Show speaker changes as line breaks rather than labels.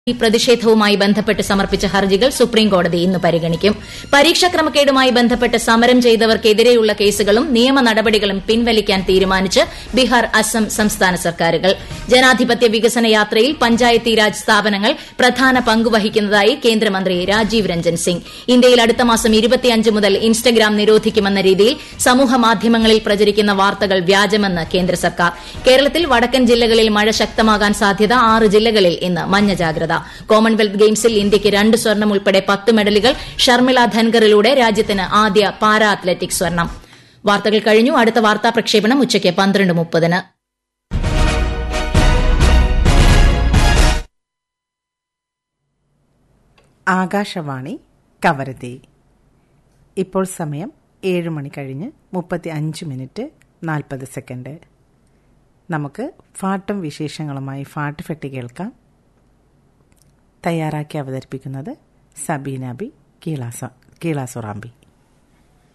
ഈ പ്രതിഷേധവുമായി ബന്ധപ്പെട്ട് സമർപ്പിച്ച ഹർജികൾ സുപ്രീംകോടതി ഇന്ന് പരിഗണിക്കും പരീക്ഷാ ക്രമക്കേടുമായി ബന്ധപ്പെട്ട് സമരം ചെയ്തവർക്കെതിരെയുള്ള കേസുകളും നിയമ നടപടികളും പിൻവലിക്കാൻ തീരുമാനിച്ച് ബീഹാർ അസം സംസ്ഥാന സർക്കാരുകൾ ജനാധിപത്യ വികസന യാത്രയിൽ പഞ്ചായത്തി രാജ് സ്ഥാപനങ്ങൾ പ്രധാന പങ്കുവഹിക്കുന്നതായി കേന്ദ്രമന്ത്രി രാജീവ് രഞ്ജൻ സിംഗ് ഇന്ത്യയിൽ അടുത്ത മാസം മുതൽ ഇൻസ്റ്റഗ്രാം നിരോധിക്കുമെന്ന രീതിയിൽ സമൂഹമാധ്യമങ്ങളിൽ പ്രചരിക്കുന്ന വാർത്തകൾ വ്യാജമെന്ന് കേന്ദ്ര സർക്കാർ കേരളത്തിൽ വടക്കൻ ജില്ലകളിൽ മഴ ശക്തമാകാൻ സാധ്യത ആറ് ജില്ലകളിൽ ഇന്ന് മഞ്ഞ ജാഗ്രത കോമൺവെൽത്ത് ഗെയിംസിൽ ഇന്ത്യയ്ക്ക് രണ്ട് സ്വർണം ഉൾപ്പെടെ പത്ത് മെഡലുകൾ ഷർമിള ധൻകറിലൂടെ രാജ്യത്തിന് ആദ്യ പാരാ അത്ലറ്റിക് സ്വർണം വാർത്തകൾ കഴിഞ്ഞു അടുത്ത വാർത്താ പ്രക്ഷേപണം ഉച്ചയ്ക്ക് പന്ത്രണ്ട് മുപ്പതിന്
ആകാശവാണി കവരത്തി ഇപ്പോൾ സമയം ഏഴ് മണി കഴിഞ്ഞ് മുപ്പത്തി അഞ്ച് മിനിറ്റ് നാൽപ്പത് സെക്കൻഡ് നമുക്ക് ഫാട്ടും വിശേഷങ്ങളുമായി ഫാട്ട് ഫെട്ടി കേൾക്കാം തയ്യാറാക്കി അവതരിപ്പിക്കുന്നത് സബീന ബി കീളാസ കീളാസുറാമ്പി